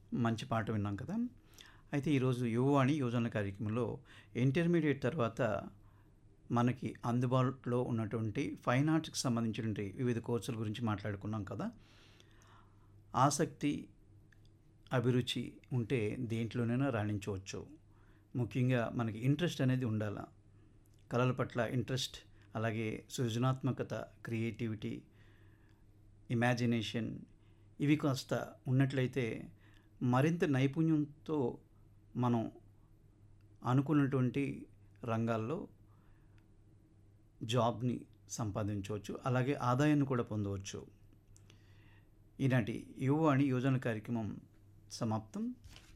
మంచి పాట విన్నాం కదా అయితే ఈరోజు యువవాణి యోజన కార్యక్రమంలో ఇంటర్మీడియట్ తర్వాత మనకి అందుబాటులో ఉన్నటువంటి ఫైన్ ఆర్ట్స్కి సంబంధించినటువంటి వివిధ కోర్సుల గురించి మాట్లాడుకున్నాం కదా ఆసక్తి అభిరుచి ఉంటే దేంట్లోనైనా రాణించవచ్చు ముఖ్యంగా మనకి ఇంట్రెస్ట్ అనేది ఉండాలి కళల పట్ల ఇంట్రెస్ట్ అలాగే సృజనాత్మకత క్రియేటివిటీ ఇమాజినేషన్ ఇవి కాస్త ఉన్నట్లయితే మరింత నైపుణ్యంతో మనం అనుకున్నటువంటి రంగాల్లో జాబ్ని సంపాదించవచ్చు అలాగే ఆదాయాన్ని కూడా పొందవచ్చు ఈనాటి యువ అని యోజన కార్యక్రమం సమాప్తం